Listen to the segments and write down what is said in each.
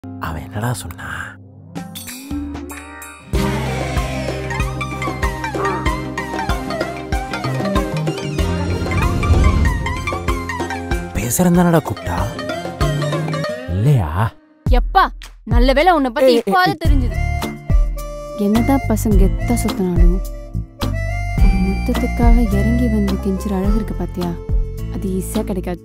அவன் என்னடா சொன்னா பேசுறதானடா கூப்பிட்டா இல்லையா எப்பா நல்ல வேளை உன்னை பத்தி ஏய், ஏய், இப்போது தெரிஞ்சது என்னதான் பசங்க எத்த சுத்தினாலும் ஒரு முத்தத்துக்காக இறங்கி வந்து கெஞ்சுற அழகு இருக்கு பாத்தியா அது ஈஸியா கிடைக்காது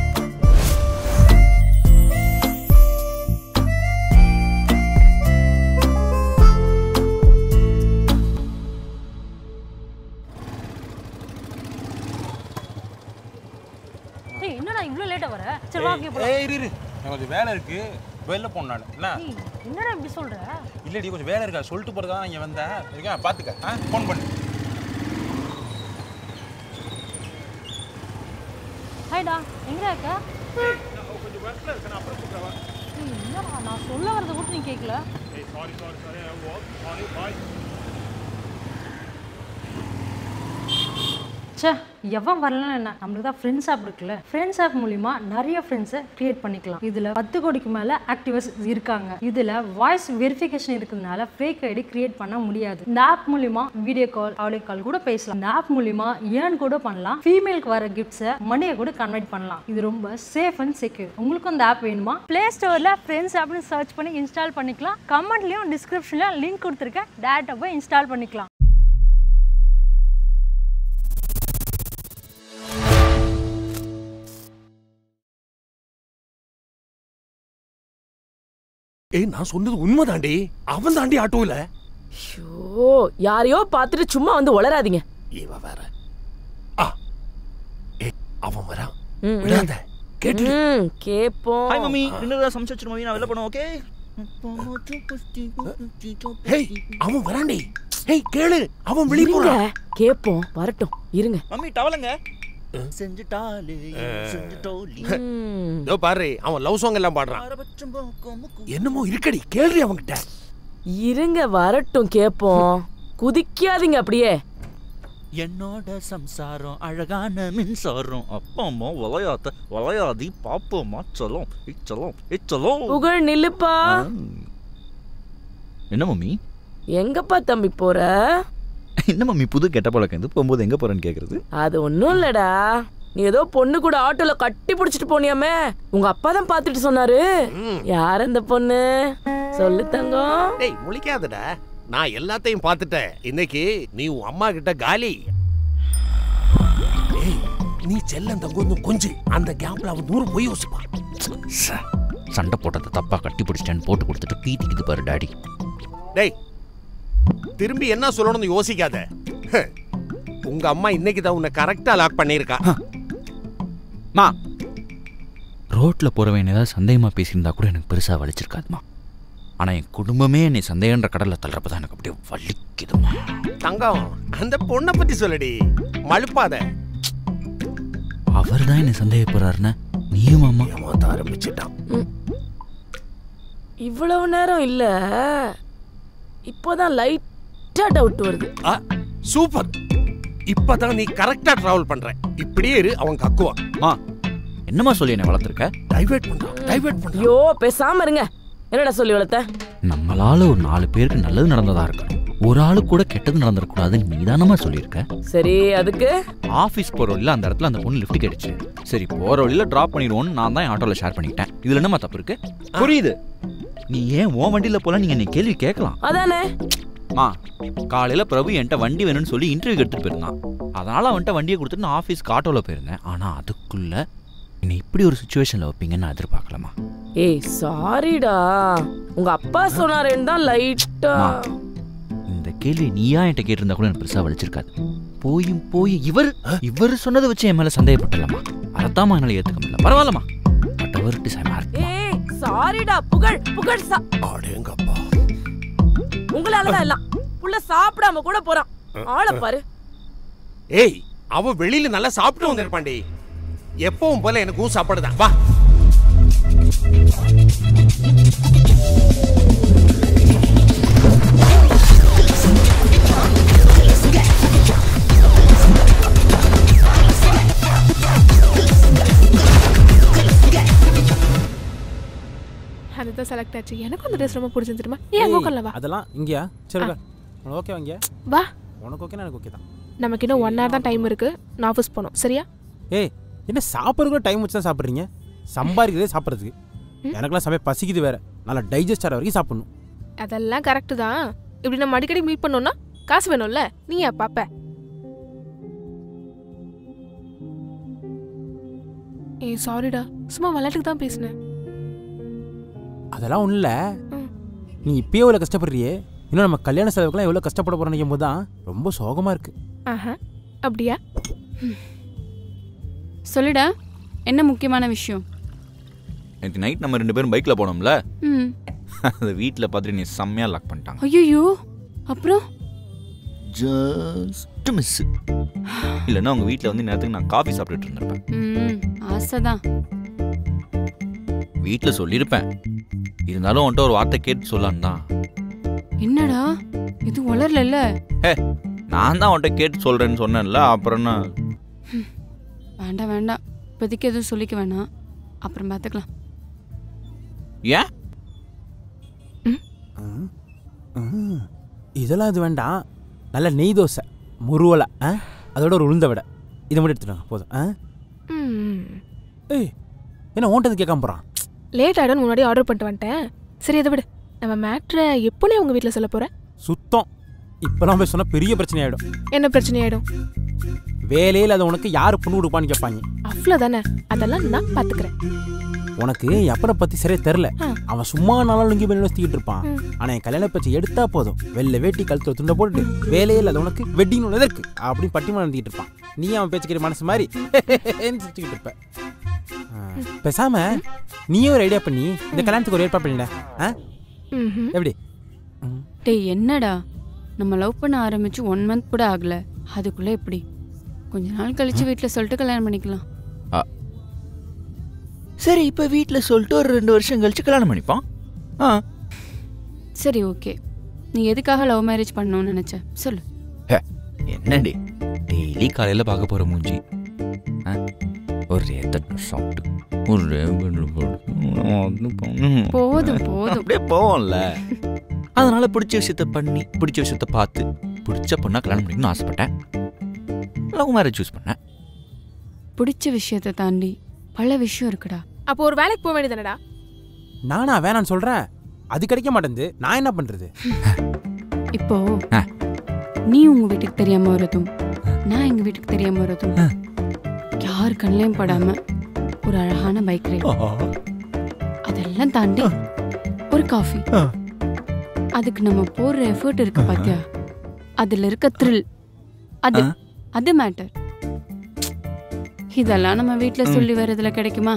ஏய் என்னடா இவ்ளோ லேட்டா வர சரி வா ஓகே போலாம் ஏய் இரு இரு. எனக்கு கொஞ்சம் வேலை இருக்கு வெளில போகணும் நான் என்ன ஏய் என்னடா இப்படி சொல்ற இல்லடி கொஞ்சம் வேலை இருக்கா சொல்லிட்டு போறதா இங்க வந்தேன் இருக்கா பாத்துக்க ஆ ஃபோன் பண்ணு ஹாய்டா எங்கடா இருக்க ஏய், என்னடா நான் சொல்ல வரத கூட நீ கேட்கல ச்சே எவன் வரலன்னு என்ன நம்மளுக்கு தான் ஃப்ரெண்ட்ஸ் ஆப் இருக்குல்ல ஃப்ரெண்ட்ஸ் ஆப் மூலிமா நிறைய ஃப்ரெண்ட்ஸை கிரியேட் பண்ணிக்கலாம் இதில் பத்து கோடிக்கு மேலே ஆக்டிவர்ஸ் இருக்காங்க இதில் வாய்ஸ் வெரிஃபிகேஷன் இருக்கிறதுனால ஃபேக் ஐடி கிரியேட் பண்ண முடியாது இந்த ஆப் மூலிமா வீடியோ கால் ஆடியோ கால் கூட பேசலாம் இந்த ஆப் மூலிமா ஏர்ன் கூட பண்ணலாம் ஃபீமேலுக்கு வர கிஃப்ட்ஸை மணியை கூட கன்வெர்ட் பண்ணலாம் இது ரொம்ப சேஃப் அண்ட் செக்யூர் உங்களுக்கும் இந்த ஆப் வேணுமா ப்ளே ஸ்டோரில் ஃப்ரெண்ட்ஸ் ஆப்னு சர்ச் பண்ணி இன்ஸ்டால் பண்ணிக்கலாம் கமெண்ட்லேயும் டிஸ்கிரிப்ஷன்லையும் லிங்க் கொடுத்துருக்கேன் டேரெக்டாக போய் இன்ஸ்டால் பண்ணிக்கலாம் ஏய் நான் சொன்னது உண்மைதாண்டி அவன் தாண்டி ஆட்டோல ஐயோ யாரையோ பார்த்துட்டு சும்மா வந்து உளராதீங்க இவ வேற ஆ ஏய் அவன் வரான் ம், விடாத கேட்டு ம் கேப்போம் ஹாய் மம்மி டின்னர் தான் சமைச்சு வச்சிரு மம்மி நான் வெளில போனோம் ஓகே ஹேய் அவன் வரான்டி ஏய் கேளு அவன் வெளிய இருங்க போறான் கேப்போம் வரட்டும் இருங்க மம்மி டவலுங்க செஞ்சுட்டாலே செஞ்சுட்டோலி ம், இதோ பாரு அவன் லவ் சாங் எல்லாம் பாடுறான் அரபச்சம் போக்கும் முக்கும். என்னமோ இருக்கடி கேள்றி அவன்கிட்ட இருங்க வரட்டும் கேப்போம் குதிக்காதீங்க அப்படியே என்னோட சம்சாரம் அழகான மின்சாரம் அப்பா அம்மா விளையாத்த விளையாதி பாப்போமா சொல்லும் இச்சலும் இச்சலும் புகழ் நில்லுப்பா என்ன மம்மி எங்கப்பா தம்பி போற என்ன மம்மி புது கெட்ட பழக்கம் இது போகும்போது எங்க போறேன்னு கேக்குறது அது ஒண்ணும் இல்லடா நீ ஏதோ பொண்ணு கூட ஆட்டோல கட்டி பிடிச்சிட்டு போனியாமே உங்க அப்பா தான் பாத்துட்டு சொன்னாரு ம். யார் அந்த பொண்ணு சொல்லு தங்கம் டேய் முழிக்காதடா நான் எல்லாத்தையும் பார்த்துட்டேன் இன்னைக்கு நீ உன் அம்மா கிட்ட காலி ஏய் நீ செல்லம் தங்க கொஞ்சம் அந்த கேப்ல அவன் நூறு போய் யோசிப்பான் சண்டை போட்டதை தப்பா கட்டி பிடிச்சிட்டேன்னு போட்டு கொடுத்துட்டு பீத்திக்குது பாரு டாடி டேய் திரும்பி என்ன சொல்லணும்னு யோசிக்காத ஹ, உங்க அம்மா இன்னைக்கு தான் உன்னை கரெக்டா லாக் பண்ணியிருக்கா மா ரோட்ல போறவன் ஏதாவது சந்தேகமா பேசியிருந்தா கூட எனக்கு பெருசா வலிச்சிருக்காதுமா ஆனா என் குடும்பமே என்னை சந்தேகன்ற கடல்ல தள்ளுறப்பதான் எனக்கு அப்படியே வலிக்குதுமா தங்கம் அந்த பொண்ணை பத்தி சொல்லடி மழுப்பாத அவர் தான் என்னை சந்தேகப்படுறாருன்னா நீயும் அம்மா ஏமாத்த ஆரம்பிச்சிட்டான் இவ்வளவு நேரம் இல்ல இப்போதான் லைட்டா டவுட் வருது ஆ, சூப்பர் இப்பதான் நீ கரெக்டா டிராவல் பண்ற இப்படியே இரு அவன் கக்குவான் மா என்னம்மா சொல்லி என்னை வளர்த்துருக்க டைவர்ட் பண்றான் டைவர்ட் பண்றான் ஐயோ பேசாம இருங்க என்னடா சொல்லி வளர்த்த நம்மளால ஒரு நாலு பேருக்கு நல்லது நடந்ததா இருக்கணும் ஒரு ஆளு கூட கெட்டது நடந்துடக்கூடாதுன்னு நீதானமா சொல்லியிருக்க சரி அதுக்கு ஆஃபீஸ் போகிற வழியில் அந்த இடத்துல அந்த பொண்ணு லிஃப்ட் கேட்டுச்சு சரி போகிற வழியில் ட்ராப் பண்ணிடுவோன்னு நான் தான் என் ஆட்டோவில் ஷேர் பண்ணிக்கிட்டேன் இதில் என்னம்மா தப்பு இருக்கு புரியுது நீ ஏன் உன் வண்டியில் போல நீங்கள் நீ கேள்வி கேட்கலாம் அதானே மா காலையில் பிரபு என்கிட்ட வண்டி வேணும்னு சொல்லி இன்டர்வியூ எடுத்துகிட்டு போயிருந்தான் அதனால் அவன்கிட்ட வண்டியை கொடுத்துட்டு நான் ஆஃபீஸ்க்கு ஆட்டோவில் போயிருந்தேன் ஆனால் அதுக்குள்ள என்னை இப்படி ஒரு சுச்சுவேஷனில் வைப்பீங்கன்னு நான் எதிர்பார்க்கலமா ஏய் சாரிடா உங்க அப்பா சொன்னாரேன்னு தான் லைட்டா அம்மா. இந்த கேள்வி நீயா என்கிட்ட கேட்டிருந்தா கூட எனக்கு பெருசாக வலிச்சிருக்காது போயும் போய் இவர் இவர் சொன்னதை வச்சு என் மேலே சந்தேகப்பட்டலம்மா அதைத்தாம்மா என்னால் ஏற்றுக்க முடியல பரவாயில்லம்மா பட் அவர்கிட்ட சமார்த்தமா ஏய் சாரிடா புகழ் புகழ் சா அடேங்கப்பா உங்களால தான் எல்லாம் புள்ள சாப்பிடாம கூட போறான் ஆளை பாரு ஏய் அவ வெளியில நல்லா சாப்பிட்டு வந்திருப்பான்டி எப்பவும் போல எனக்கும் சாப்பாடு தான் வா அதுதான் செலக்ட் செலக்ட் ஆச்சு எனக்கும் அந்த ட்ரெஸ் ரொம்ப பிடிச்சிருந்து தெரியுமா ஏன் அங்கே உட்காரல வா அதெல்லாம் இங்கேயா சரி உட்கார். உனக்கு ஓகே வாங்க வா உனக்கு ஓகே எனக்கு ஓகே தான் நமக்கு இன்னும் ஒன் ஹவர் தான் டைம் இருக்கு நான் ஆஃபீஸ் போகணும் சரியா ஏய் என்ன சாப்பிட்றதுக்கு டைம் வச்சு தான் சாப்பிட்றீங்க சம்பாதிக்கிறதே சாப்பிட்றதுக்கு எனக்கெல்லாம் சமயம் பசிக்குது வேற நல்லா டைஜஸ்ட் ஆகிற வரைக்கும் சாப்பிடணும் அதெல்லாம் கரெக்டு தான் இப்படி நம்ம அடிக்கடி மீட் பண்ணோம்னா காசு வேணும்ல நீ ஏன் பாப்ப ஏய் சாரிடா சும்மா விளையாட்டுக்கு தான் பேசினேன் அதெல்லாம் ஒன்றும் இல்லை ம். நீ இப்பயே இவ்வளோ கஷ்டப்படுறியே இன்னும் நம்ம கல்யாண செலவுக்குலாம் எவ்வளோ கஷ்டப்பட போகிறோம் நினைக்கும் போது தான் ரொம்ப சோகமாக இருக்கு ஆஹா அப்படியா சொல்லுடா என்ன முக்கியமான விஷயம் நேற்று நைட் நம்ம ரெண்டு பேரும் பைக்கில் போனோம்ல ம் அதை வீட்டில் பார்த்துட்டு நீ செம்மையாக லாக் பண்ணிட்டாங்க ஐயோ அப்புறம் ஜஸ்ட் மிஸ் இல்லைன்னா உங்கள் வீட்டில் வந்து நேரத்துக்கு நான் காஃபி சாப்பிட்டுட்டு இருந்திருப்பேன் ம் ஆசைதான் வீட்டில் சொல்லியிருப்பேன் இருந்தாலும் உன்கிட்ட ஒரு வார்த்தை கேட்டு சொல்லலான்னு தான் என்னடா இது வளரல ஹே நான் தான் உன்கிட்ட கேட்டு சொல்கிறேன்னு சொன்னேன்ல அப்புறம் என்ன வேண்டாம் வேண்டாம் இப்போதைக்கு எதுவும் சொல்லிக்க வேணாம் அப்புறம் பார்த்துக்கலாம் ஏன் ம். ம். இதெல்லாம் இது வேண்டாம் நல்ல நெய் தோசை முருவலை ஆ அதோட ஒரு உளுந்த விட இதை மட்டும் எடுத்துட்டாங்க போதும் ஆ ம் ஏய் என்ன ஓண்டது கேட்காம போகிறான் லேட் ஆகிடும் முன்னாடி ஆர்டர் பண்ணிட்டு வந்துட்டேன் சரி அதை விடு நம்ம மேட்ரை எப்போனே உங்கள் வீட்டில் சொல்ல போகிற சுத்தம் இப்போலாம் போய் சொன்னால் பெரிய பிரச்சனை ஆகிடும் என்ன பிரச்சனை ஆகிடும் வேலையில் அது உனக்கு யார் பொண்ணு கொடுப்பான்னு கேட்பாங்க அவ்வளோதானே அதெல்லாம் நான் பார்த்துக்கிறேன் உனக்கு என் அப்பனை பற்றி சரியா தெரில ஆ. அவன் சும்மா நாளும் இங்கே வெளியே சுற்றிக்கிட்டு இருப்பான் ம். ஆனால் என் கல்யாண பேச்சு எடுத்தா போதும் வெள்ளை வேட்டி கழுத்துல துண்டை போட்டுட்டு வேலையில் அது உனக்கு வெட்டிங் ஒன்று இருக்கு அப்படின்னு பட்டிமலம் நடத்திக்கிட்டு இருப்பான் நீ அவன் பேச்சுக்கிற மனசு மாதிரி சிரிச்சுக்கிட்டு இருப்ப ஆ. பேசாம நீயே ஒரு ஐடியா பண்ணி இந்த கல்யாணத்துக்கு ஒரு ஏற்பாடு பண்ணிட ஆ ம் எப்படி டேய் என்னடா நம்ம லவ் பண்ண ஆரம்பிச்சு ஒன் மந்த் கூட ஆகல அதுக்குள்ள எப்படி கொஞ்ச நாள் கழிச்சு வீட்டில் சொல்லிட்டு கல்யாணம் பண்ணிக்கலாம் சரி இப்போ வீட்டில் சொல்லிட்டு ஒரு ரெண்டு வருஷம் கழிச்சு கல்யாணம் பண்ணிப்பான் ஆ சரி ஓகே நீ எதுக்காக லவ் மேரேஜ் பண்ணணும்னு நினைச்ச சொல்லு என்னடி டெய்லி காலையில் பார்க்க போகிற மூஞ்சி ஆ? ஒரே தட்டு சாப்பிட்டு ஒரே பெட்ல படுத்து, அது பண்ணு. போதும் போதும் அப்படியே போவோம்ல அதனால பிடிச்ச விஷயத்த பண்ணி பிடிச்ச விஷயத்த பார்த்து பிடிச்ச பொண்ணா கல்யாணம் பண்ணிக்கணும்னு ஆசைப்பட்டேன் லவ் மேரேஜ் சூஸ் பண்ணேன் பிடிச்ச விஷயத்தை தாண்டி பல விஷயம் இருக்குடா அப்போ ஒரு வேலைக்கு போக வேண்டியதானடா நானா வேணான்னு சொல்கிறேன் அது கிடைக்க மாட்டேங்குது நான் என்ன பண்ணுறது இப்போ ஆ. நீ உங்க வீட்டுக்கு தெரியாம வரதும் நான் எங்க வீட்டுக்கு தெரியாம வரதும் யார் கண்ணிலையும் படாம ஒரு அழகான பைக் ரைட் அதெல்லாம் தாண்டி ஒரு காஃபி ஆ. அதுக்கு நம்ம போடுற எஃபர்ட் இருக்கு பாத்தியா அதுல இருக்க த்ரில் அது ஆ. அது மேட்டர் இதெல்லாம் நம்ம வீட்ல சொல்லி வரதுல கிடைக்குமா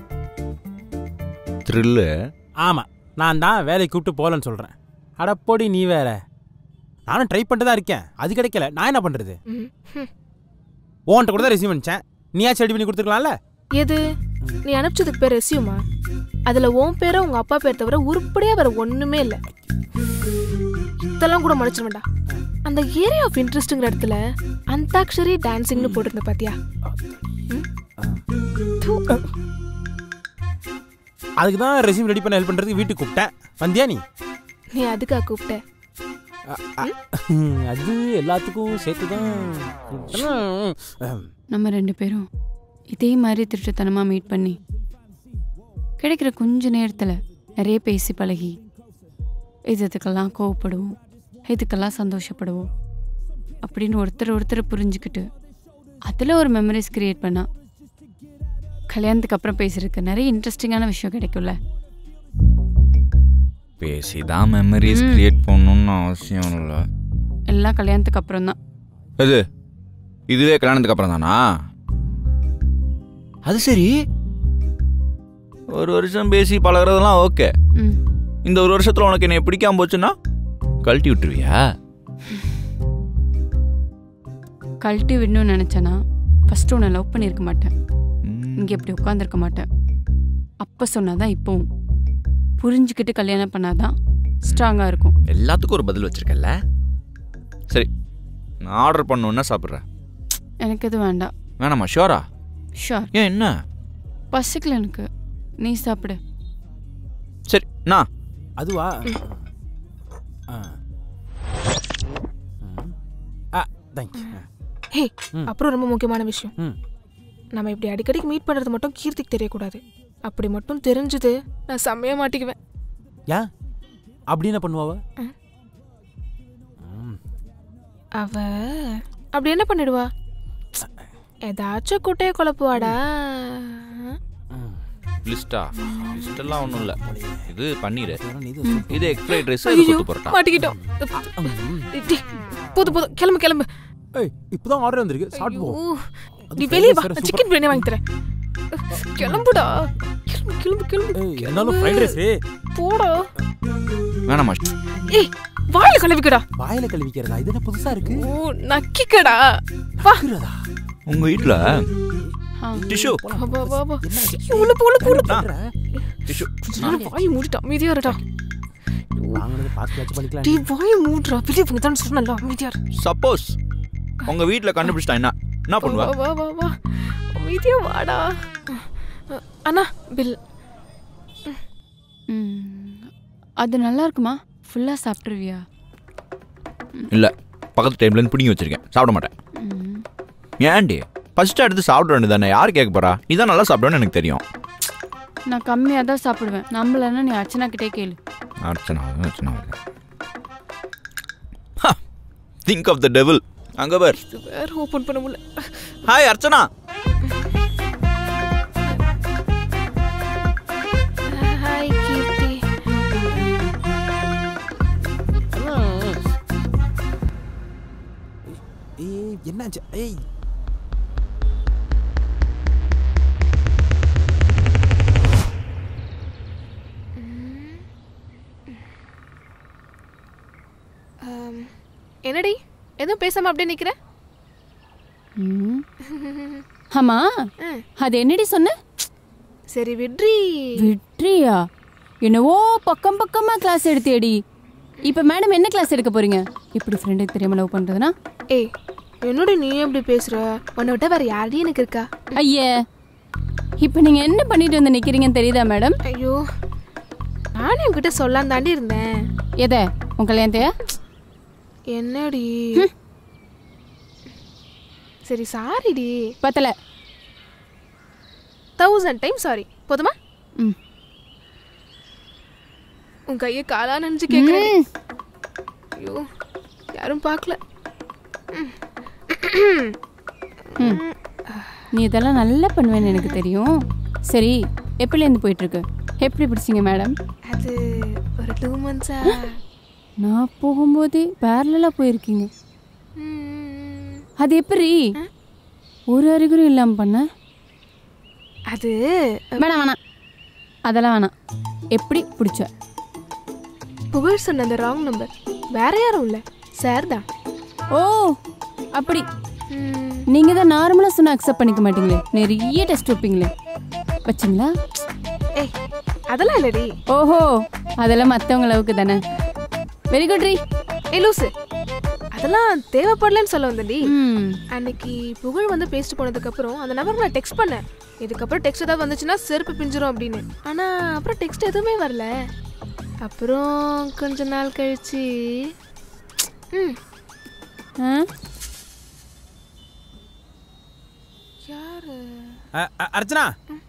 த்ரில்லு ஆமாம் நான் தான் வேலைக்கு கூப்பிட்டு போகலன்னு சொல்கிறேன் அடப்போடி நீ வேற நானும் ட்ரை பண்ணிட்டு தான் இருக்கேன் அது கிடைக்கல நான் என்ன பண்ணுறது ம் ம். உன்கிட்ட கூட தான் ரெசியூம் அனுப்பிச்சேன் நீயாச்சும் ரெடி பண்ணி கொடுத்துருக்கலாம்ல எது நீ அனுப்பிச்சதுக்கு பேர் ரெசியூமா அதில் உன் பேரை உங்கள் அப்பா பேர் தவிர உருப்படியாக வேற ஒன்றுமே இல்லை இதெல்லாம் கூட மன்னிச்சிட வேண்டாம் அந்த ஏரியா ஆஃப் இன்ட்ரெஸ்ட்டுங்கிற இடத்துல அந்தாக்ஷரி டான்சிங்னு போட்டிருந்த பாத்தியா ம்? தூ. அதுக்கு தான் ரெசியூம் ரெடி பண்ண ஹெல்ப் பண்ணுறதுக்கு வீட்டுக்கு கூப்பிட்டேன் வந்தியா நீ நீ அதுக்கா கூப்பிட்ட அது எல்லாத்துக்கும் சேர்த்து தான் நம்ம ரெண்டு பேரும் இதே மாதிரி திருட்டுத்தனமா மீட் பண்ணி கிடைக்கிற கொஞ்ச நேரத்துல நிறைய பேசி பழகி இது இதுக்கெல்லாம் கோவப்படுவோம் இதுக்கெல்லாம் சந்தோஷப்படுவோம் அப்படின்னு ஒருத்தர் ஒருத்தர் புரிஞ்சுக்கிட்டு அதில் ஒரு மெமரிஸ் கிரியேட் பண்ணா கல்யாணத்துக்கு அப்புறம் பேசுறதுக்கு நிறைய இன்ட்ரெஸ்டிங்கான விஷயம் கிடைக்கும்ல பேசி தான் மெமரிஸ் ம். கிரியேட் பண்ணணும்னு அவசியம் இல்லை எல்லாம் கல்யாணத்துக்கு அப்புறம் தான் எது இதுவே கல்யாணத்துக்கு அப்புறம் தானா அது சரி ஒரு வருஷம் பேசி பழகுறதெல்லாம் ஓகே ம் இந்த ஒரு வருஷத்துல உனக்கு என்னை பிடிக்காம போச்சுன்னா கழட்டி விட்டுருவியா கழட்டி விடணும்னு நினச்சேன்னா ஃபஸ்ட்டு உன்னை லவ் பண்ணியிருக்க மாட்டேன் ம். இங்கே இப்படி உட்காந்துருக்க மாட்டேன் அப்போ சொன்னாதான் இப்போவும் புரிஞ்சுக்கிட்டு கல்யாணம் பண்ணாதான் ஸ்ட்ராங்காக இருக்கும் எல்லாத்துக்கும் ஒரு பதில் வச்சிருக்கல சரி நான் ஆர்டர் பண்ணணுன்னா சாப்பிட்றேன் எனக்கு எதுவும் வேண்டாம் வேணாமா ஷோரா ஷோர் ஏன் என்ன பசிக்கல எனக்கு நீ சாப்பிடு சரி நான் அதுவா ஆ ம். ஆ தேங்க்யூ ஹே ம். அப்புறம் ரொம்ப முக்கியமான விஷயம் ம் நம்ம இப்படி அடிக்கடிக்கு மீட் பண்றது மட்டும் கீர்த்திக்கு தெரியக்கூடாது அப்படி மட்டும் தெரிஞ்சது நான் செம்மையா மாட்டிக்குவேன் ஏன் அப்படி என்ன பண்ணுவாவ ம். ம். அவ அப்படி என்ன பண்ணிடுவா ஏதாச்சும் குட்டையை குழப்புவாடா ம். லிஸ்டா லிஸ்டெல்லாம் ஒன்றும் இல்லை இது பன்னீர் இதெல்லாம் நீ தான் சொல்லு. இது எக் ஃப்ரைட் ரைஸ் ஐயோ, சொத்து பரோட்டா மாட்டிக்கிட்டோம் ம். டேய், போதும் போதும் கிளம்பு கிளம்பு ஏய் இப்போதான் ஆர்டர் வந்திருக்கு சாப்பிட்டு போ ஐயோ, அது நீ fried வெளியே rice வா வேற நான் super. சிக்கன் பிரியாணி வாங்கி தரேன் கிளம்புடா கிளம்பு கிளம்பு கிளம்பு ஏய் என்னாலும் ஃப்ரைட் ரைஸ் போடா வேணாமா ஏய் வாயில கழுவிக்கடா வாயில கழுவிக்கிறதா இது என்ன புதுசா இருக்கு ஓ நக்கிக்கடா வா இருக்கிறதா உங்கள் வீட்டில் ஆ. டிஷ்யூ வா, வா, வா, வா. ஐயோ, உள்ள போ, உள்ள போ, உள்ள போ. டிஷ்யூ கொஞ்ச நேரம் வாயை மூடிட்டா அமைதியா இருடா வாங்கினது பார்த்து வச்சு பண்ணிக்கலாம் டேய் வாயை மூடுறா வெளியே போங்க தான் சொன்னல அமைதியா இரு. சப்போஸ் உங்கள் வீட்டில் கண்டுபிடிச்சிட்டா என்ன என்ன வா பண்ணுவா வா வா வா அமைதியா வாடா அண்ணா பில் ம். அது நல்லா இருக்குமா ஃபுல்லாக சாப்பிட்ருவியா இல்லை பக்கத்து டைம்லேருந்து பிடிங்கி வச்சிருக்கேன் சாப்பிட மாட்டேன் ம். ஏன்டி ஃபர்ஸ்ட் எடுத்து சாப்பிட வேண்டியது தானே யார் கேட்க போறா நீ தான் நல்லா சாப்பிடுவேன்னு எனக்கு தெரியும் நான் கம்மியாக தான் சாப்பிடுவேன் நம்மளன்னா நீ அர்ச்சனா கிட்டே கேளு Archana Archana think of the devil அங்க பார் இது வேற ஓபன் பண்ண முடியல ஹாய் அர்ச்சனா ஹாய் கீர்த்தி ஏய் என்னாச்சு ஏய் ஆம், என்னடி எதுவும் பேசாம அப்படியே நிக்கிற ம். ஆமா ம். அது என்னடி சொன்ன சரி விட்ரி விட்ரியா என்னவோ பக்கம் பக்கமா கிளாஸ் எடுத்தேடி இப்போ மேடம் என்ன கிளாஸ் எடுக்க போறீங்க இப்படி ஃப்ரெண்டுக்கு தெரியாம லவ் பண்றதுனா ஏய் என்னடி நீ எப்படி பேசுற உன்னை விட்டா வேற யாரையும் எனக்கு இருக்கா ஐயே இப்போ நீங்க என்ன பண்ணிட்டு வந்து நிக்கிறீங்கன்னு தெரியுதா மேடம் ஐயோ நானே உன்கிட்ட சொல்லாம தாண்டி இருந்தேன் எதை உன் கல்யாணத்தையா என்னடி சரி சாரிடி பத்தல தௌசண்ட் டைம் சாரி போதுமா ம். உன் கையை காலா நினைச்சு கேட்குறேன் ம். ஐயோ யாரும் பார்க்கல நீ இதெல்லாம் நல்லா பண்ணுவேன்னு எனக்கு தெரியும் சரி எப்பலேருந்து போயிட்டு இருக்கு எப்படி பிடிச்சிங்க மேடம் அது ஒரு டூ மந்த்ஸா நான் போகும்போதே பேரலாக போயிருக்கீங்க அது எப்படி ஒரு அறிகுறியும் இல்லாமல் பண்ண அது வேணாம் வேணாம் அதெல்லாம் வேணாம் எப்படி பிடிச்ச புகழ் சொன்ன அந்த ராங் நம்பர் வேற யாரும் இல்லை சார் தான் ஓ அப்படி நீங்கள் தான் நார்மலாக சொன்னால் அக்செப்ட் பண்ணிக்க மாட்டீங்களே நிறைய டெஸ்ட் வைப்பீங்களே வச்சிங்களா ஏய் அதெல்லாம் இல்லடி ஓஹோ அதெல்லாம் மற்றவங்க அளவுக்கு தானே வெரி குட் ரீ ஏய் லூசு அதெல்லாம் தேவைப்படலன்னு சொல்ல வந்தடி ம் அன்னைக்கு புகழ் வந்து பேசிட்டு போனதுக்கு அப்புறம் அந்த நம்பருக்கு நான் டெக்ஸ்ட் பண்ணேன் இதுக்கப்புறம் டெக்ஸ்ட் ஏதாவது வந்துச்சுன்னா செருப்பு பிஞ்சிரும் அப்படின்னு ஆனா அப்புறம் டெக்ஸ்ட் எதுவுமே வரல அப்புறம் கொஞ்ச நாள் கழிச்சு ம் ஆ யாரு அ- அ- அர்ச்சனா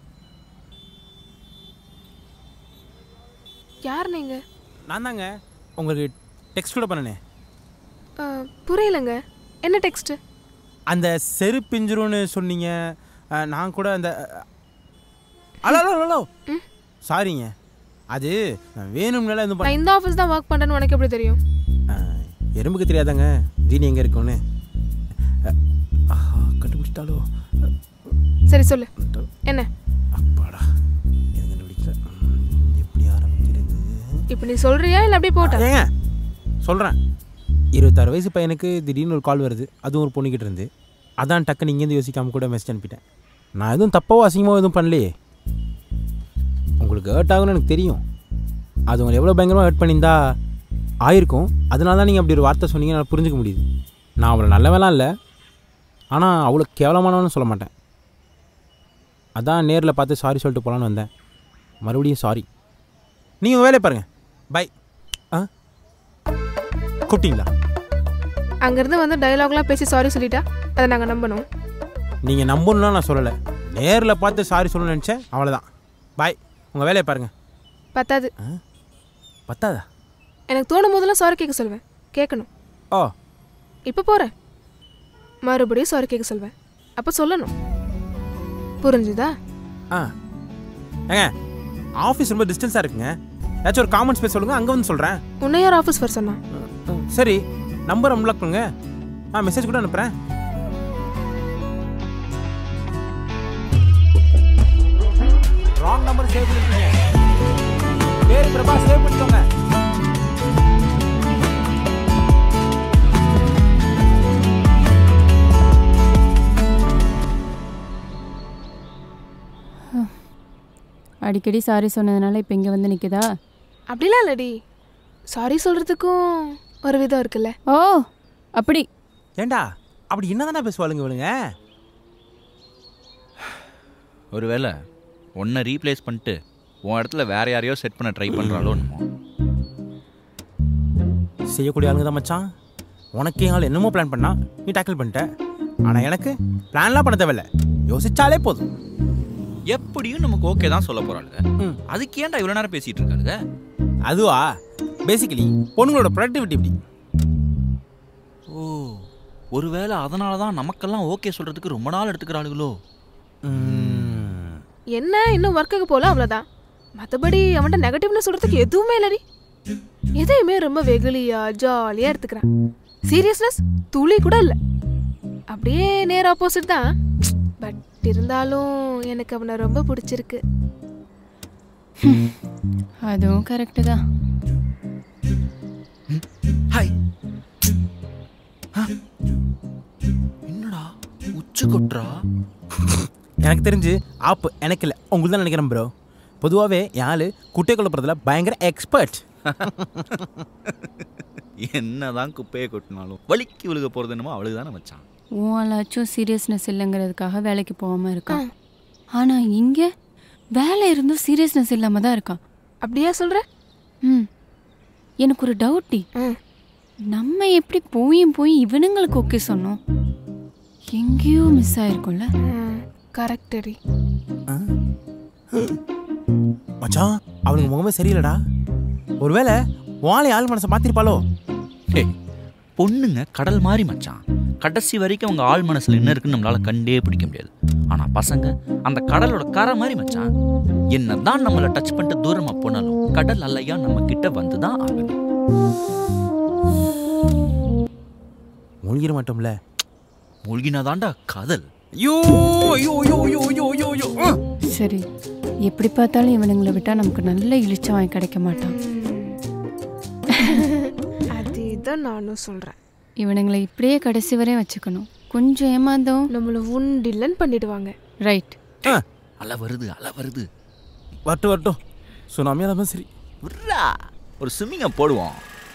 யார் நீங்க நான் தாங்க உங்களுக்கு டெக்ஸ்ட் கூட பண்ணனே ஆ, புரியலங்க என்ன டெக்ஸ்ட் அந்த செருப்பிஞ்சிரும்னு சொன்னீங்க அ, நான் கூட அந்த ஹலோ ஹலோ ஹலோ சாரிங்க அது நான் வேணும்னால எதுவும் பண்ண நான் இந்த ஆஃபீஸ் தான் ஒர்க் பண்றேன்னு உனக்கு எப்படி தெரியும் அ, எறும்புக்கு தெரியாதாங்க ஜீனி எங்கே இருக்கும்னு அ, ஆஹா கண்டுபிடிச்சிட்டாலோ சரி சொல்லு என்ன அப்பாடா எது கண்டுபிடிக்கல ம், எப்படி ஆரம்பிக்கிறது இப்போ நீ சொல்றியா இல்லை அப்படியே போட்டா ஏங்க சொல்கிறேன் இருபத்தாறு வயசு பையனுக்கு திடீர்னு ஒரு கால் வருது அதுவும் ஒரு பொண்ணுக்கிட்ட இருந்து அதான் டக்குன்னு இங்கேருந்து யோசிக்காம கூட மெசேஜ் அனுப்பிட்டேன் நான் எதுவும் தப்பாவோ அசிங்கமாவோ எதுவும் பண்ணலையே உங்களுக்கு ஹர்ட் ஆகும்னு எனக்கு தெரியும் அது உங்களை எவ்வளோ பயங்கரமாக ஹர்ட் பண்ணியிருந்தா ஆயிருக்கும் அதனால தான் நீங்கள் அப்படி ஒரு வார்த்தை சொன்னீங்க என்னால் புரிஞ்சுக்க முடியுது நான் அவ்வளோ நல்லவெல்லாம் இல்லை ஆனால் அவ்வளோ கேவலமானவன்னு சொல்ல மாட்டேன் அதான் நேரில் பார்த்து சாரி சொல்லிட்டு போகலான்னு வந்தேன் மறுபடியும் சாரி நீங்கள் வேலையை பாருங்கள் பை ஆ கூப்பிட்டீங்களா அங்கேருந்து வந்து டயலாக்லாம் பேசி சாரி சொல்லிட்டா அதை நாங்கள் நம்பணும் நீங்கள் நம்பணும்னா நான் சொல்லலை நேரில் பார்த்து சாரி சொல்லணும்னு நினச்சேன் அவ்வளோதான் பாய் உங்கள் வேலையை பாருங்கள் பத்தாது பத்தாதா எனக்கு தோணும் போதெல்லாம் சாரி கேட்க சொல்வேன் கேட்கணும் ஓ இப்போ போகிறேன் மறுபடியும் சாரி கேட்க சொல்வேன் அப்போ சொல்லணும் புரிஞ்சுதா ஆ ஏங்க ஆஃபீஸ் ரொம்ப டிஸ்டன்ஸாக இருக்குங்க ஏதாச்சும் ஒரு காமன் ஸ்பேஸ் சொல்லுங்கள் அங்கே வந்து சொல்கிறேன் உன்னை யார் ஆஃபீஸ் வர சொன்னா சரி நம்பர் அன்லாக் பண்ணுங்க நான் மெசேஜ் கூட அனுப்புகிறேன் ராங் நம்பர் சேவ் பண்ணிருக்கீங்க பேர் பிரபா சேவ் பண்ணிக்கோங்க அடிக்கடி சாரி சொன்னதுனால இப்போ இங்கே வந்து நிற்குதா அப்படிலாம் இல்லடி சாரி சொல்கிறதுக்கும் ஒரு விதம் இருக்குல்ல ஓ அப்படி ஏண்டா அப்படி என்ன தானே பேசுவாளுங்க இவளுங்க ஒருவேளை உன்னை ரீப்ளேஸ் பண்ணிட்டு உன் இடத்துல வேற யாரையோ செட் பண்ண ட்ரை பண்ணுறாளோ என்னமோ செய்யக்கூடிய ஆளுங்க தான் மச்சான் உனக்கு எங்கள் என்னமோ பிளான் பண்ணா நீ டேக்கிள் பண்ணிட்ட ஆனால் எனக்கு பிளான்லாம் பண்ண தேவையில்ல யோசிச்சாலே போதும் எப்படியும் நமக்கு ஓகே தான் சொல்ல போறாளுங்க ம். அதுக்கு ஏன்டா இவ்வளோ நேரம் பேசிட்டு இருக்காளுங்க அதுவா பேசிக்கலி பொண்ணுங்களோட ப்ரொடக்டிவிட்டி இப்படி ஓ ஒருவேளை அதனால தான் நமக்கெல்லாம் ஓகே சொல்றதுக்கு ரொம்ப நாள் எடுத்துக்கிறாளுகளோ ம். என்ன இன்னும் ஒர்க்குக்கு போகல அவ்வளோதான் மற்றபடி அவன்கிட்ட நெகட்டிவ்னு சொல்கிறதுக்கு எதுவுமே இல்லடி எதையுமே ரொம்ப வெகுளியா ஜாலியாக எடுத்துக்கிறான் சீரியஸ்னஸ் துளி கூட இல்லை அப்படியே நேர் ஆப்போசிட் தான் பட் இருந்தாலும் எனக்கு அவனை ரொம்ப பிடிச்சிருக்கு அதுவும் கரெக்டு தான் ஹாய் என்னடா உச்சு கொட்டுறா எனக்கு தெரிஞ்சு ஆப் எனக்கு இல்லை உங்களுக்கு தான் நினைக்கிறேன் ப்ரோ பொதுவாகவே என் ஆளு குட்டை குழப்பறதுல பயங்கர எக்ஸ்பர்ட் என்னதான் குப்பையை கொட்டினாலும் வலிக்கு விழுக போறது என்னமோ அவளுக்கு தானே வச்சான் உன் ஆளாச்சும் சீரியஸ்னஸ் இல்லைங்கிறதுக்காக வேலைக்கு போகாமல் இருக்கான் ஆனால் இங்கே வேலை இருந்தும் சீரியஸ்னஸ் இல்லாமல் தான் இருக்கான் அப்படியா சொல்கிற ம் எனக்கு ஒரு டவுட்டி ம் நம்ம எப்படி போயும் போய் இவனுங்களுக்கு ஓகே சொன்னோம் எங்கேயோ மிஸ் ஆயிருக்கும்ல கரெக்டடி மச்சான் அவனுக்கு முகமே சரியில்லடா ஒருவேளை வாழை ஆள் மனசை மாத்திருப்பாளோ ஹே பொண்ணுங்க கடல் மாதிரி மச்சான் கடைசி வரைக்கும் அவங்க ஆள் மனசுல என்ன இருக்குன்னு நம்மளால கண்டே பிடிக்க முடியாது ஆனா பசங்க அந்த கடலோட கரை மாதிரி மச்சான் என்னதான் நம்மளை டச் பண்ணிட்டு தூரமா போனாலும் கடல் அலையா நம்ம கிட்ட வந்துதான் ஆகணும் மூழ்கிட மாட்டோம்ல மூழ்கினாதான்டா காதல் ஐயோ ஐயோ ஐயோ ஐயோ ஐயோ ஐயோ ஐயோ ஆ. சரி எப்படி பார்த்தாலும் இவனுங்களை விட்டா நமக்கு நல்ல இழிச்சவாய் கிடைக்க மாட்டான் அதே தான் நானும் சொல்கிறேன் இவனுங்களை இப்படியே கடைசி வரையும் வச்சுக்கணும் கொஞ்சம் ஏமாந்தோம் நம்மளை உண்டில்லன்னு பண்ணிடுவாங்க ரைட் ஆ, அலை வருது அலை வருது வரட்டும் வரட்டும் சுனாமியாக தான் சரி விட்றா ஒரு ஸ்விம்மிங்க போடுவோம்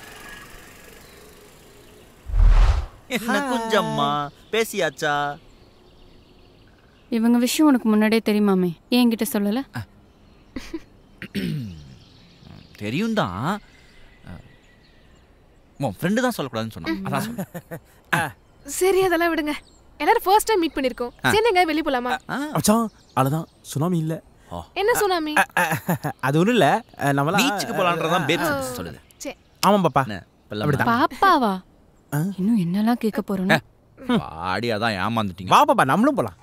என்ன குஞ்சம்மா பேசியாச்சா இவங்க விஷயம் உனக்கு முன்னாடியே தெரியுமாமே ஏன் என்கிட்ட சொல்லலை தெரியும் தான் உன் ஃப்ரெண்டு தான் சொல்லக்கூடாதுன்னு சொன்னான் அதான் சொன்னேன். சரி அதெல்லாம் விடுங்க எல்லாரும் ஃபர்ஸ்ட் டைம் மீட் பண்ணிருக்கோம் சேர்ந்து எங்க வெளிய போலாமா ஆ, மச்சான் அவ்வளோதான் சுனாமி இல்லை என்ன சுனாமி அது ஒன்றும் இல்லை நம்மளாம் பீச்சுக்கு போலான்றதான் பேர் சொல்லுது சரி ஆமாம் பாப்பா என்ன, வெள்ளம் பாப்பாவா ஆ? இன்னும் என்னெல்லாம் கேட்க போறோம் வாடி அதான் ஏமாந்துட்டீங்க வா பாப்பா நம்மளும் போகலாம்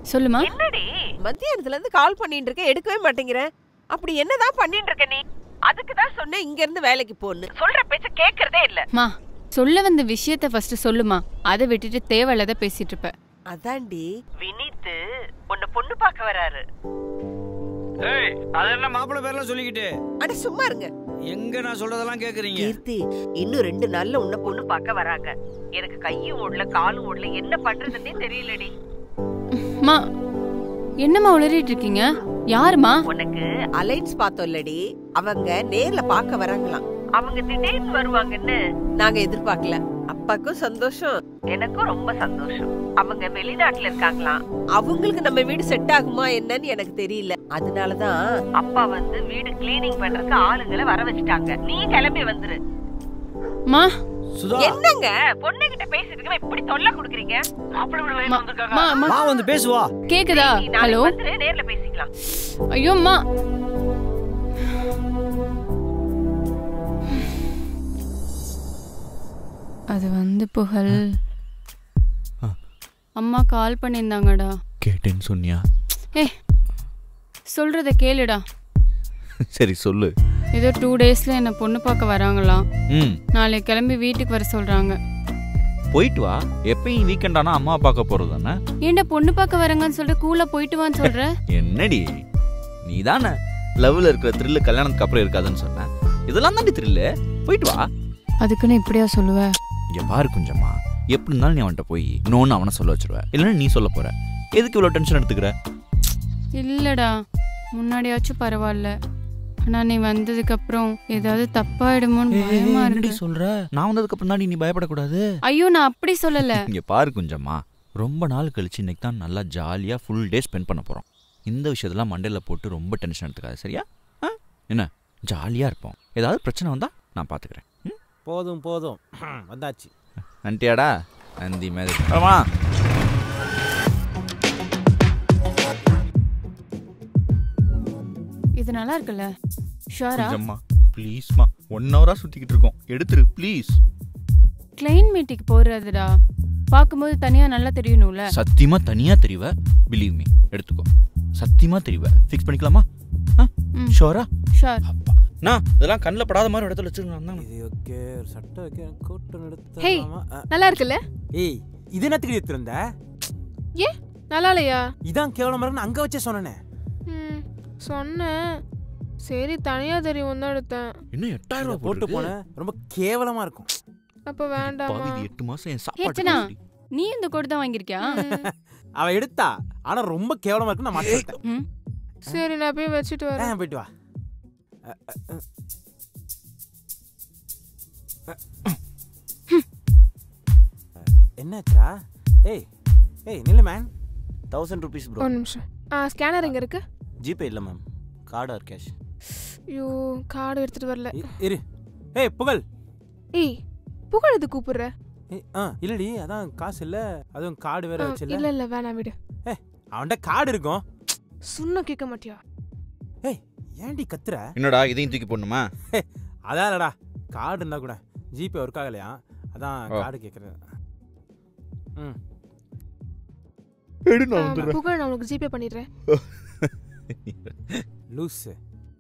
சொல்லுமா என்னடி மத்தியானத்துல இருந்து கால் பண்ணிட்டு இருக்க எடுக்கவே மாட்டேங்கிறேன் அப்படி என்னதான் பண்ணிட்டு இருக்க நீ அதுக்கு தான் சொன்னேன் இங்க இருந்து வேலைக்கு போன்னு சொல்ற பேச்ச கேக்குறதே இல்ல மா சொல்ல வந்த விஷயத்த ஃபர்ஸ்ட் சொல்லுமா அதை விட்டுட்டு தேவையில்லாத பேசிட்டு இருப்ப அதான்டி வினித் உன்னை பொண்ணு பார்க்க வராரு ஏய் அது என்ன மாப்பிள்ளை பேர்லாம் சொல்லிக்கிட்டு அட சும்மா இருங்க எங்க நான் சொல்றதெல்லாம் கேக்குறீங்க கீர்த்தி இன்னும் ரெண்டு நாள்ல உன்னை பொண்ணு பார்க்க வராங்க எனக்கு கையும் ஓடல காலும் ஓடல என்ன பண்றதுன்னே தெரியலடி மா என்னம்மா உளறிட்டு இருக்கீங்க யாருமா உனக்கு அலைன்ஸ் பார்த்தோம் இல்லடி அவங்க நேர்ல பார்க்க வராங்களாம் அவங்க திடீர்னு வருவாங்கன்னு நாங்க எதிர்பார்க்கல அப்பாக்கும் சந்தோஷம் எனக்கும் ரொம்ப சந்தோஷம் அவங்க வெளிநாட்டுல இருக்காங்களாம் அவங்களுக்கு நம்ம வீடு செட் ஆகுமா என்னன்னு எனக்கு தெரியல அதனாலதான் அப்பா வந்து வீடு கிளீனிங் பண்றதுக்கு ஆளுங்களை வர வச்சுட்டாங்க நீ கிளம்பி வந்துரு மா சுதா என்னங்க பொண்ணுகிட்ட பேசிட்டு இப்படி தொல்லை கொடுக்குறீங்க மாப்பிள்ளை வீட்டுல இருந்து வந்திருக்காங்க. மா மா வா வந்து பேசுவா கேக்குதா நீ நாளைக்கு ஹலோ வந்துரு, நேர்ல பேசிக்கலாம் ஐயோ அம்மா அது வந்து புகழ் அம்மா கால் பண்ணியிருந்தாங்கடா கேட்டேன்னு சொன்னியா ஏ சொல்றத கேளுடா சரி சொல்லு ஏதோ டூ டேஸ்ல என்ன பொண்ணு பார்க்க வராங்களாம் ம் நாளைக்கு கிளம்பி வீட்டுக்கு வர சொல்றாங்க போயிட்டு வா எப்பயும் வீக்கெண்ட் ஆனா அம்மா பார்க்க போறது தானே ஏன்டா பொண்ணு பார்க்க வராங்கன்னு சொல்லிட்டு கூலா போயிட்டு வான்னு சொல்ற என்னடி நீ தானே லவ்ல இருக்கிற த்ரில்லு கல்யாணத்துக்கு அப்புறம் இருக்காதுன்னு சொன்ன இதெல்லாம் தாண்டி த்ரில்லு போயிட்டு வா அதுக்குன்னு இப்படியா சொல்லுவ இங்க பாரு குஞ்சம்மா எப்படி இருந்தாலும் நீ அவன்கிட்ட போய் நோன்னு அவனை சொல்ல வச்சிருவ இல்லைன்னா நீ சொல்ல போற எதுக்கு இவ்வளோ டென்ஷன் எடுத்துக்கிற இல்லடா முன்னாடியாச்சும் பரவாயில்ல ஆனா நீ வந்ததுக்கு அப்புறம் ஏதாவது தப்பாயிடுமோன்னு பயமா இருக்கு சொல்ற நான் வந்ததுக்கு அப்புறம் தான் நீ பயப்படக்கூடாது ஐயோ நான் அப்படி சொல்லல இங்க பாரு குஞ்சம்மா ரொம்ப நாள் கழிச்சு இன்னைக்கு தான் நல்லா ஜாலியா ஃபுல் டே ஸ்பெண்ட் பண்ண போறோம் இந்த விஷயத்தெல்லாம் மண்டையில போட்டு ரொம்ப டென்ஷன் எடுத்துக்காது சரியா ஆ? என்ன ஜாலியா இருப்போம் ஏதாவது பிரச்சனை வந்தா நான் பாத்துக்கிறேன் ம்? போதும் போதும் வந்தாச்சு நன்றியாடா நந்தி மாதிரி ஆமா இது நல்லா இருக்குல்ல ஷுவரா குஞ்சம்மா ப்ளீஸ்மா ஒன் ஹவரா சுத்திக்கிட்டு இருக்கோம் எடுத்துரு ப்ளீஸ் கிளைன் மீட்டிங் போறதுடா பார்க்கும்போது தனியா நல்லா தெரியணும்ல சத்தியமா தனியா தெரியவ பிலீவ் மீ எடுத்துக்கோ சத்தியமா தெரியவ ஃபிக்ஸ் பண்ணிக்கலாமா ம். ஷோரா ஷுவர் அப்பா நான் இதெல்லாம் கண்ணில் படாத மாதிரி இடத்துல வச்சிருக்கேன் இது ஓகே ஒரு சட்டை வைக்க கூட்டம் எடுத்து ஹேய். நல்லா இருக்குல்ல ஏய் இது என்னத்துக்கு எடுத்திருந்த ஏ நல்லா இல்லையா இதான் கேவலமா இருக்குன்னு அங்க வச்சே சொன்னனே ம் சொன்னேன் சரி தனியா தெரியும் தான் எடுத்தேன் இன்னும் எட்டாயிரம் இதை ரூபாய் போட்டு போட்டு போன ரொம்ப கேவலமா இருக்கும் அப்ப வேண்டாமா பாவி எட்டு மாசம் என் ஏச்சனா சாப்பாடு நீ இந்த கோடு தான் வாங்கியிருக்கியா ம். அவ எடுத்தா ஆனா ரொம்ப கேவலமா இருக்குன்னு நான் மாட்டேன் ம். சரி நான் போய் வச்சுட்டு வரேன் போயிட்டு வா அ, அ, அ. அ, என்னாச்சா ஏய் ஏய் நில்லு மேன் தௌசண்ட் ருபீஸ் ப்ரோ ஒரு நிமிஷம் ஆ ஸ்கேனர் எங்க இருக்கு ஜிபே இல்லை மேம் கார்டு ஆர் கேஷ் ஐயோ கார்டு எடுத்துட்டு வரல இ- இரு ஏய் புகழ் ஏய் புகழ் இது கூப்பிடுற ஏய், ஆ இல்லடி அதான் காசு இல்ல அதுவும் கார்டு வேற ஆ, வச்சுல இல்ல இல்ல வேணாம் விடு அவன்கிட்ட கார்டு இருக்கும் சொன்ன கேட்க மாட்டியா ஏய் ஏன்டி கத்துற என்னடா இதையும் தூக்கி போடணுமா அதான் இல்லடா கார்டு இருந்தா கூட ஜிபே ஒர்க் ஆகலையா அதான் ஓ. கார்டு கேட்குறேன் ம் எடு ஆ, புகழ் நான் உனக்கு ஜிபே பண்ணிடுறேன் லூஸு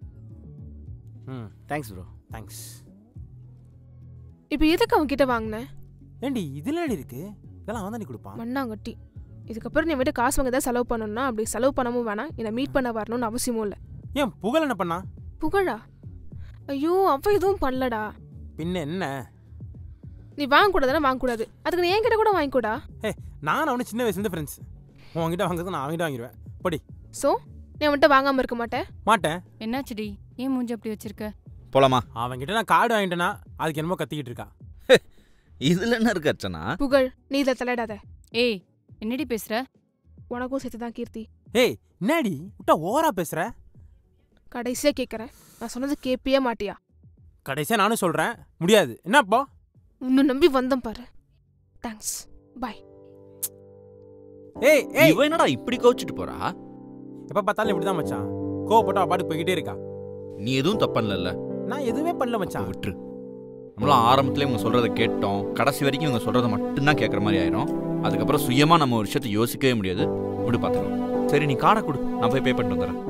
ம் தேங்க்ஸ் ப்ரோ தேங்க்ஸ் இப்போ எதுக்கு அவன் கிட்ட வாங்கினேன் ஏண்டி இதுல இருக்கு இதெல்லாம் அவன் தான் நீ கொடுப்பான் மண்ணாங்கட்டி இதுக்கப்புறம் நீ விட்டு காசு வாங்க தான் செலவு பண்ணணும்னா அப்படி செலவு பண்ணவும் வேணாம் என்னை மீட் பண்ண வரணும்னு அவசியமும் இல்லை ஏன் புகழ் என்ன பண்ணா புகழா ஐயோ அவ எதுவும் பண்ணலடா பின்ன என்ன நீ வாங்கக்கூடாதுன்னா வாங்கக்கூடாது அதுக்கு நீ என்கிட்ட கூட வாங்கிக்கூடா நான் அவனு சின்ன வயசுலேருந்து ஃப்ரெண்ட்ஸ் உன்கிட்ட வாங்குறது நான் அவன்கிட்ட வாங்கிடுவேன் படி ஸோ நீ அவன்கிட்ட வாங்காம இருக்க மாட்டேன் மாட்டேன் என்னாச்சுடி ஏன் மூஞ்சி அப்படி வச்சிருக்க போலாமா அவன்கிட்ட நான் கார்டு வாங்கிட்டேனா அதுக்கு என்னமோ கத்திக்கிட்டு இருக்கா இதுல என்ன இருக்கு அர்ச்சனா புகழ் நீ இதில் தலையிடாத ஏய் என்னடி பேசுற உனக்கும் சேர்த்து தான் கீர்த்தி ஏய் என்னடி விட்டா ஓவரா பேசுற கடைசியாக கேட்குறேன் நான் சொன்னது கேட்பியே மாட்டியா கடைசியா நானும் சொல்றேன் முடியாது என்னப்பா உன்னை நம்பி வந்தேன் பாரு தேங்க்ஸ் பாய் ஏய் ஏய் இவ என்னடா இப்படி கோச்சிட்டு போறா எப்ப பார்த்தாலும் இப்படிதான் மச்சான் கோவப்பட்டு அவ பாட்டு போய்கிட்டே இருக்கா நீ எதுவும் தப்பன்ல நான் எதுவுமே பண்ணல மச்சான் விட்டுரு நம்மளாம் ஆரம்பத்துல இவங்க சொல்றத கேட்டோம் கடைசி வரைக்கும் இவங்க சொல்றத மட்டும்தான் கேட்குற மாதிரி ஆயிரும் அதுக்கப்புறம் சுயமா நம்ம ஒரு விஷயத்தை யோசிக்கவே முடியாது விடு பார்த்துக்கலாம் சரி நீ கார்டை கொடு நான் போய் பே பண்ணிட்டு வந்துடுறேன்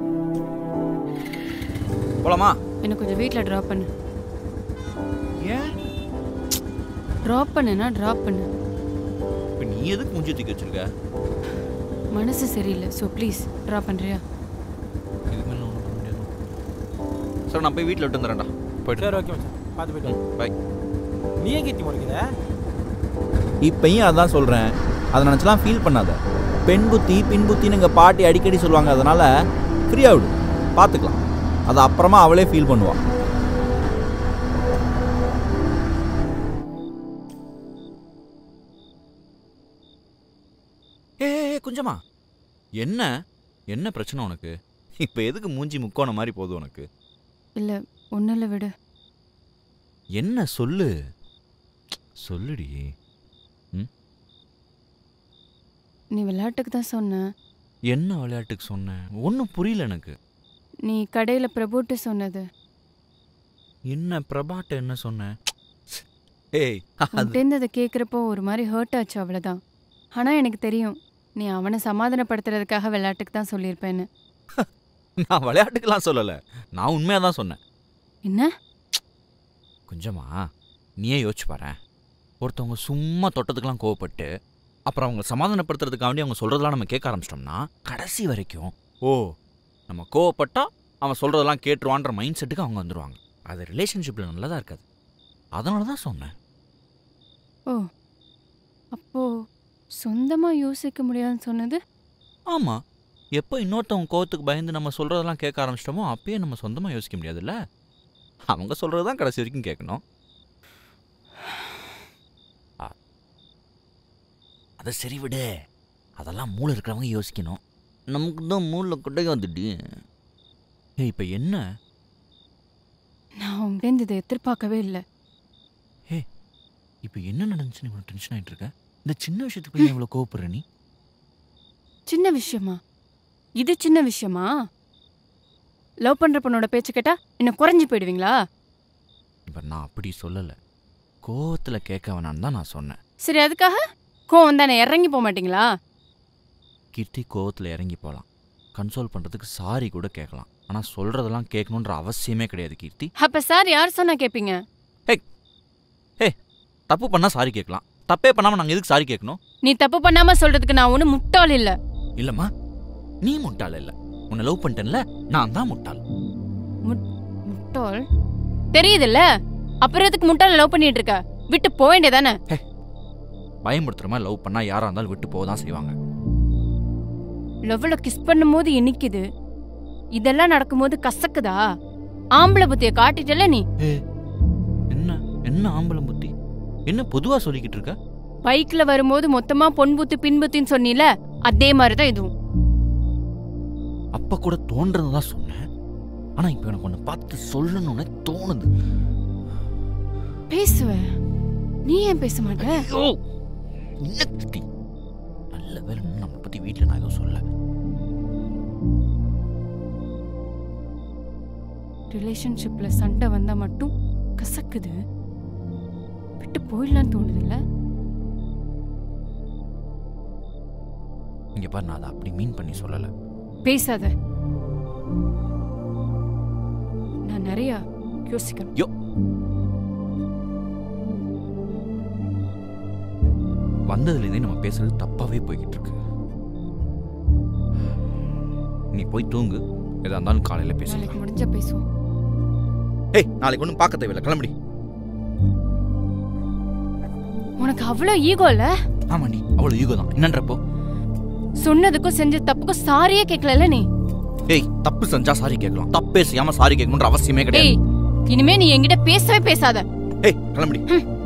போலாமா என்னை கொஞ்சம் வீட்டில் ட்ராப் பண்ணு ஏன் ட்ராப் பண்ணுனா ட்ராப் பண்ணு இப்போ நீ எதுக்கு மூஞ்சி தூக்கி வச்சிருக்க மனசு சரியில்லை ஸோ ப்ளீஸ் ட்ராப் பண்ணுறியா இதுக்கு மேலே ஒன்றும் பண்ண முடியாது சரி நான் போய் வீட்டில் விட்டு வந்துடுறேன்டா போயிட்டு சரி ஓகே மச்சான் பார்த்து போயிட்டு வா. பை நீ ஏன் கீர்த்தி முறைக்கிற இப்பயும் அதான் சொல்கிறேன் அதை நினச்சலாம் ஃபீல் பண்ணாத பெண் புத்தி பின் புத்தின்னு எங்கள் பாட்டி அடிக்கடி சொல்லுவாங்க அதனால் ஃப்ரீயாக விடு பார்த்துக்கலாம் அது அப்புறமா அவளே ஃபீல் பண்ணுவா ஏ கொஞ்சமா என்ன என்ன பிரச்சனை உனக்கு இப்போ எதுக்கு மூஞ்சி முக்கோண மாதிரி போகுது உனக்கு இல்லை ஒன்றும் இல்லை விடு என்ன சொல்லு சொல்லுடி நீ விளையாட்டுக்கு தான் சொன்ன என்ன விளையாட்டுக்கு சொன்னேன் ஒன்றும் புரியல எனக்கு நீ கடையில் பிரபுட்டு சொன்னது என்ன பிரபாட்ட என்ன சொன்னேன் ஏய் அது உன்கிட்டேருந்து அதை கேட்குறப்போ ஒரு மாதிரி ஹர்ட் ஆச்சு அவ்வளோதான் ஆனால் எனக்கு தெரியும் நீ அவனை சமாதானப்படுத்துறதுக்காக விளையாட்டுக்கு தான் சொல்லியிருப்பேன்னு நான் விளையாட்டுக்கெல்லாம் சொல்லலை நான் உண்மையாக தான் சொன்னேன் என்ன கொஞ்சமா நீயே யோசிச்சு பாரு ஒருத்தவங்க சும்மா தொட்டதுக்கெல்லாம் கோவப்பட்டு அப்புறம் அவங்க சமாதானப்படுத்துறதுக்காண்டி அவங்க சொல்கிறதெல்லாம் நம்ம கேட்க ஆரம்பிச்சிட்டோம்னா கடைசி வரைக்கும் ஓ நம்ம கோவப்பட்டா அவன் சொல்கிறதெல்லாம் கேட்டுருவான்ற மைண்ட் செட்டுக்கு அவங்க வந்துடுவாங்க அது ரிலேஷன்ஷிப்பில் நல்லதாக இருக்காது அதனால தான் சொன்னேன் ஓ அப்போ சொந்தமாக யோசிக்க முடியாதுன்னு சொன்னது ஆமாம் எப்போ இன்னொருத்தவங்க கோவத்துக்கு பயந்து நம்ம சொல்கிறதெல்லாம் கேட்க ஆரம்பிச்சிட்டோமோ அப்பயே நம்ம சொந்தமாக யோசிக்க முடியாதுல்ல அவங்க சொல்கிறது தான் கடைசி வரைக்கும் கேட்கணும் அ- அதை சரி விடு அதெல்லாம் மூளை இருக்கிறவங்க யோசிக்கணும் நமக்கு தான் மூளை கொட்டையும் வந்துட்டு ஏய் இப்போ என்ன நான் உங்கேருந்து இதை எதிர்பார்க்கவே இல்லை ஏய் இப்போ என்ன நடந்துச்சுன்னு இவ்வளோ டென்ஷன் ஆகிட்டு இருக்க இந்த சின்ன விஷயத்துக்கு போய் இவ்வளோ கோவப்படுற நீ சின்ன விஷயமா இது சின்ன விஷயமா லவ் பண்ணுற பொண்ணோட பேச்சு கேட்டா இன்னும் குறைஞ்சி போயிடுவீங்களா இப்போ நான் அப்படி சொல்லலை கோவத்தில் கேட்க வேணான்னு தான் நான் சொன்னேன் சரி அதுக்காக கோவம் தானே இறங்கி போக மாட்டீங்களா கீர்த்தி கோவத்தில் இறங்கி போகலாம் கன்சோல் பண்ணுறதுக்கு சாரி கூட கேட்கலாம் ஆனால் சொல்கிறதெல்லாம் கேட்கணுன்ற அவசியமே கிடையாது கீர்த்தி அப்ப சார் யார் சொன்னா கேட்பீங்க ஹே தப்பு பண்ணால் சாரி கேட்கலாம் தப்பே பண்ணாமல் நாங்கள் எதுக்கு சாரி கேட்கணும் நீ தப்பு பண்ணாம சொல்றதுக்கு நான் ஒன்றும் முட்டாள் இல்ல இல்லைம்மா நீ முட்டாள் இல்லை உன்னை லவ் பண்ணிட்டேன்ல நான் தான் முட்டாள் முட்டாள் தெரியுதுல்ல அப்புறம் எதுக்கு முட்டாள் லவ் பண்ணிட்டு இருக்க விட்டு போக வேண்டியதானே பயமுறுத்துற மாதிரி லவ் பண்ணால் யாராக இருந்தாலும் விட்டு போக தான் செய்வாங்க லவ்ல கிஸ் பண்ணும்போது இனிக்குது இதெல்லாம் நடக்கும்போது கசக்குதா ஆம்பளை புத்திய காட்டிட்டல நீ என்ன என்ன ஆம்பளம் புத்தி என்ன பொதுவாக சொல்லிக்கிட்டு இருக்க பைக்ல வரும்போது மொத்தமா பொன் புத்து பின் புத்தின்னு சொன்னீல அதே மாதிரிதான் இதுவும் அப்போ கூட தோன்றது தான் சொன்னேன் ஆனால் இப்போ எனக்கு ஒன்று பார்த்து சொல்லணும்னு தோணுது பேசுவ நீ ஏன் பேச மாட்ட ஐயோ என்ன கீர்த்தி நல்ல வேலை நம்மளை பற்றி வீட்டில் நான் எதுவும் சொல்ல ரிலேஷன்ஷிப்ல சண்டை வந்தா மட்டும் கசக்குது விட்டு போயிடலான்னு தோணுதுல்ல இங்கே பாரு நான் அதை அப்படி மீன் பண்ணி சொல்லலை பேசாத நான் நிறைய யோசிக்கணும் யோ வந்ததுலேருந்தே நம்ம பேசுறது தப்பாவே போய்கிட்டு இருக்கு நீ போய் தூங்கு எதா இருந்தாலும் காலையில் பேசலாம் நாளைக்கு முடிஞ்சா பேசுவோம் ஏய் நாளைக்கு ஒன்றும் பார்க்க தேவையில்லை கிளம்புடி உனக்கு அவ்வளோ ஈகோ இல்ல ஆமாண்டி அவ்வளோ ஈகோ தான் என்னன்றப்போ சொன்னதுக்கும் செஞ்ச தப்புக்கும் சாரியே கேட்கல நீ ஏய் தப்பு செஞ்சா சாரி கேட்கலாம் தப்பே செய்யாம சாரி கேட்கணுன்ற அவசியமே கிடையாது ஏய் இனிமே நீ என்கிட்ட பேசவே பேசாத ஏய் கிளம்புடி